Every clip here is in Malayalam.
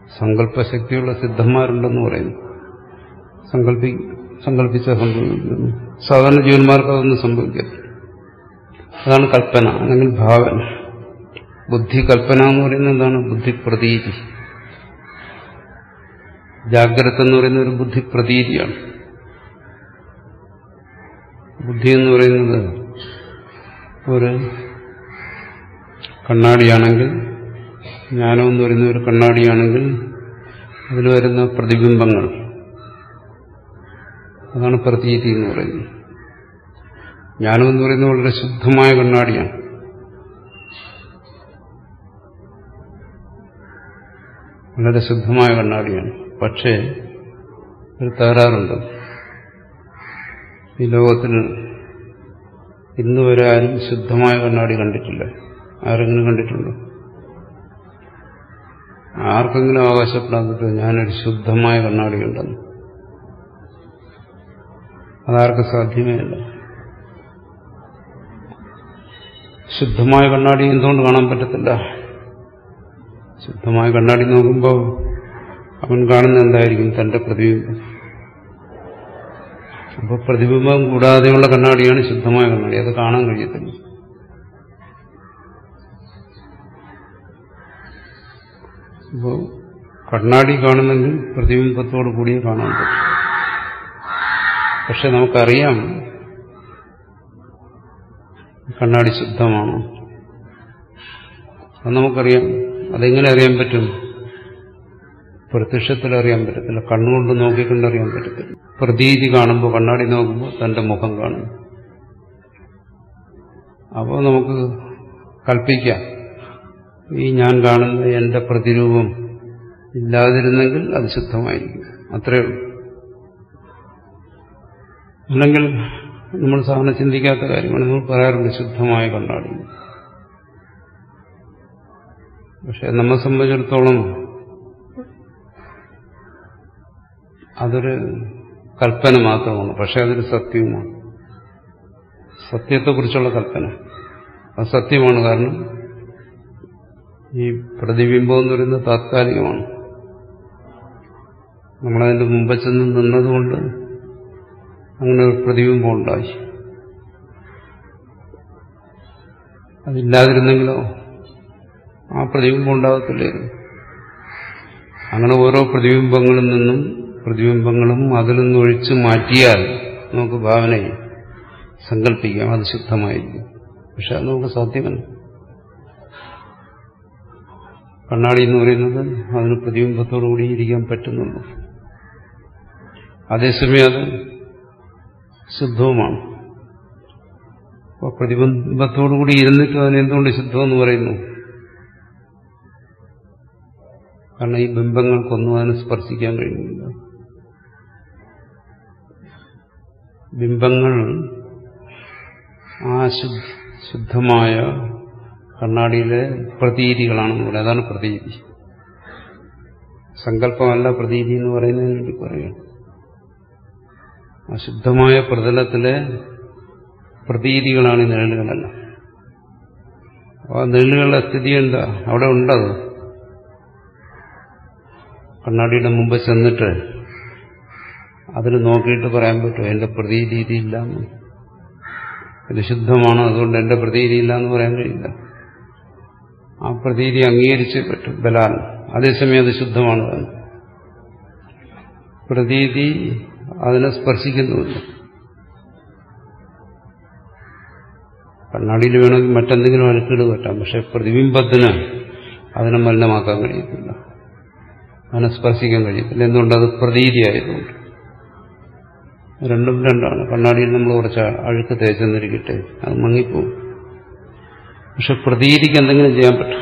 സങ്കല്പശക്തിയുള്ള സിദ്ധന്മാരുണ്ടെന്ന് പറയുന്നു സങ്കല്പി സങ്കല്പിച്ച സംഭവിക്കുന്നു സാധാരണ ജീവന്മാർക്ക് അതൊന്നും സംഭവിക്കത്തില്ല അതാണ് കൽപ്പന അല്ലെങ്കിൽ ഭാവന ബുദ്ധി കൽപ്പന എന്ന് പറയുന്നത് എന്താണ് ബുദ്ധി പ്രതീതി ജാഗ്രത എന്ന് പറയുന്ന ഒരു ബുദ്ധി പ്രതീതിയാണ് ബുദ്ധി എന്ന് പറയുന്നത് ഒരു കണ്ണാടിയാണെങ്കിൽ ജ്ഞാനം എന്ന് പറയുന്ന ഒരു കണ്ണാടിയാണെങ്കിൽ അതിൽ വരുന്ന പ്രതിബിംബങ്ങൾ അതാണ് പ്രതീതി എന്ന് പറയുന്നത് ജ്ഞാനം എന്ന് പറയുന്നത് വളരെ ശുദ്ധമായ കണ്ണാടിയാണ് വളരെ ശുദ്ധമായ കണ്ണാടിയാണ് പക്ഷേ ഒരു തകരാറുണ്ട് ഈ ലോകത്തിൽ ഇന്ന് വരെ ആരും ശുദ്ധമായ കണ്ണാടി കണ്ടിട്ടില്ല ആരെങ്കിലും കണ്ടിട്ടുണ്ടോ ആർക്കെങ്കിലും അവകാശപ്പെടാൻ പറ്റുമോ ഞാനൊരു ശുദ്ധമായ കണ്ണാടി ഉണ്ടെന്ന് അതാർക്കും സാധ്യമേ അല്ല ശുദ്ധമായ കണ്ണാടി എന്തുകൊണ്ട് കാണാൻ പറ്റത്തില്ല ശുദ്ധമായ കണ്ണാടി നോക്കുമ്പോൾ അവൻ കാണുന്ന എന്തായിരിക്കും തന്റെ പ്രതിബിംബം അപ്പോൾ പ്രതിബിംബം കൂടാതെയുള്ള കണ്ണാടിയാണ് ശുദ്ധമായ കണ്ണാടി അത് കാണാൻ കഴിയത്തില്ല അപ്പോൾ കണ്ണാടി കാണുന്നെങ്കിൽ പ്രതിബിംബത്തോടു കൂടിയേ കാണാൻ പറ്റും പക്ഷെ നമുക്കറിയാം കണ്ണാടി ശുദ്ധമാണോ അത് നമുക്കറിയാം അതെങ്ങനെ അറിയാൻ പറ്റും പ്രത്യക്ഷത്തിൽ അറിയാൻ പറ്റത്തില്ല കണ്ണുകൊണ്ട് നോക്കിക്കണ്ടറിയാൻ പറ്റത്തില്ല പ്രതീതി കാണുമ്പോൾ കണ്ണാടി നോക്കുമ്പോൾ തന്റെ മുഖം കാണും അപ്പോൾ നമുക്ക് കൽപ്പിക്കാം ഈ ഞാൻ കാണുന്ന എന്റെ പ്രതിരൂപം ഇല്ലാതിരുന്നെങ്കിൽ അത് ശുദ്ധമായിരിക്കും അത്രയേ ഉള്ളൂ അല്ലെങ്കിൽ നമ്മൾ സാധാരണ ചിന്തിക്കാത്ത കാര്യമാണ് നമ്മൾ പറയാറുണ്ട് ശുദ്ധമായ കണ്ണാടി പക്ഷെ നമ്മെ സംബന്ധിച്ചിടത്തോളം അതൊരു കൽപ്പന മാത്രമാണ് പക്ഷെ അതൊരു സത്യവുമാണ് സത്യത്തെക്കുറിച്ചുള്ള കൽപ്പന അത് സത്യമാണ് കാരണം ഈ പ്രതിബിംബം എന്ന് പറയുന്നത് താത്കാലികമാണ് നമ്മളതിന്റെ മുമ്പ് ചെന്ന് നിന്നതുകൊണ്ട് അങ്ങനെ ഒരു പ്രതിബിംബം ഉണ്ടായി അതില്ലാതിരുന്നെങ്കിലോ ആ പ്രതിബിംബം ഉണ്ടാകത്തില്ലായിരുന്നു അങ്ങനെ ഓരോ പ്രതിബിംബങ്ങളിൽ നിന്നും പ്രതിബിംബങ്ങളും അതിൽ നിന്ന് ഒഴിച്ചു മാറ്റിയാൽ നമുക്ക് ഭാവനയെ സങ്കല്പിക്കാം അത് ശുദ്ധമായിരിക്കും പക്ഷെ അത് നമുക്ക് സാധ്യമല്ല കണ്ണാടി എന്ന് പറയുന്നത് അതിന് പ്രതിബിംബത്തോടുകൂടി ഇരിക്കാൻ പറ്റുന്നുള്ളൂ അതേസമയം അത് ശുദ്ധവുമാണ് അപ്പോൾ പ്രതിബിംബത്തോടുകൂടി ഇരുന്നിട്ട് അതിനെന്തുകൊണ്ട് ശുദ്ധമെന്ന് പറയുന്നു കാരണം ഈ ബിംബങ്ങൾക്കൊന്നും അതിനെ സ്പർശിക്കാൻ കഴിയുന്നില്ല ബിംബങ്ങൾ ആ ശുദ്ധമായ കണ്ണാടിയിലെ പ്രതീതികളാണെന്ന് പറയുന്നത് അതാണ് പ്രതീതി സങ്കല്പമല്ല പ്രതീതി എന്ന് പറയുന്നതിന് വേണ്ടി പറയുകയാണ് ആ ശുദ്ധമായ പ്രതലത്തിലെ പ്രതീതികളാണ് ഈ നിഴലുകളെല്ലാം ആ നിഴലുകളുടെ സ്ഥിതി എന്താ അവിടെ ഉണ്ടത് കണ്ണാടിയുടെ മുമ്പ് ചെന്നിട്ട് അതിൽ നോക്കിയിട്ട് പറയാൻ പറ്റുമോ എന്റെ പ്രതീതി ഇല്ല ഇത് ശുദ്ധമാണ് അതുകൊണ്ട് എന്റെ പ്രതീതി ഇല്ല എന്ന് പറയാൻ കഴിയില്ല ആ പ്രതീതി അംഗീകരിച്ച് പറ്റും ബലാൽ അതേസമയം അത് ശുദ്ധമാണ് താനും പ്രതീതി അതിനെ സ്പർശിക്കുന്നുമില്ല കണ്ണാടിയിൽ വേണമെങ്കിൽ മറ്റെന്തെങ്കിലും അഴുക്കിട് പറ്റാം പക്ഷെ പ്രതിബിംബത്തിന് അതിനെ മലിനമാക്കാൻ കഴിയത്തില്ല അതിനെ സ്പർശിക്കാൻ കഴിയത്തില്ല എന്തുകൊണ്ട് അത് പ്രതീതിയായതുകൊണ്ട് രണ്ടും രണ്ടാണ് കണ്ണാടിയിൽ നമ്മൾ കുറച്ച് അഴുക്ക് തേച്ചെന്നിരിക്കട്ടെ അത് മങ്ങിപ്പോവും പക്ഷെ പ്രതീതിക്ക് എന്തെങ്കിലും ചെയ്യാൻ പറ്റും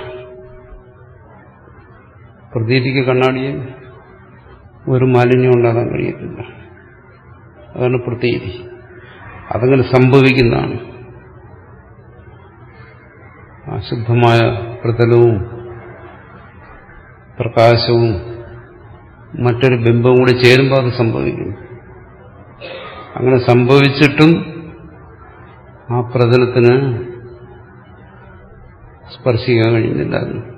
പ്രതീതിക്ക് കണ്ണാടിയെ ഒരു മാലിന്യം ഉണ്ടാകാൻ കഴിയത്തില്ല അതാണ് പ്രതീതി അതങ്ങനെ സംഭവിക്കുന്നതാണ് അശുദ്ധമായ പ്രതലവും പ്രകാശവും മറ്റൊരു ബിംബവും കൂടി ചേരുമ്പോൾ അത് സംഭവിക്കും അങ്ങനെ സംഭവിച്ചിട്ടും ആ പ്രതലത്തിന് സ്പർശിക്കാൻ കഴിയുന്നില്ല